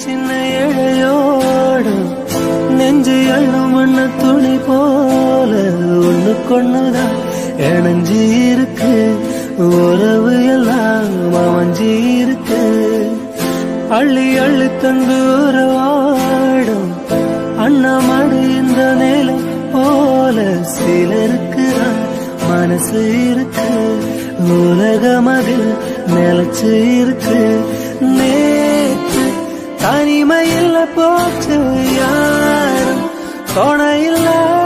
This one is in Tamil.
சின்ன இழையோடு நெஞ்சு எள்ளும் மண்ண துணி போல ஒண்ணுக்கொண்ணுதான் இணைஞ்சு இருக்கு உறவு எல்லாம் அமைஞ்சு இருக்கு அள்ளி அள்ளி தந்து உறவாடும் அண்ணாமடு இந்த நிலம் போல சிலருக்கு தான் மனசு இருக்கு உலகம் அதில் நிலச்சு இருக்கு நேற்று தனிமையில் போச்சு யாரும் துணையில்லை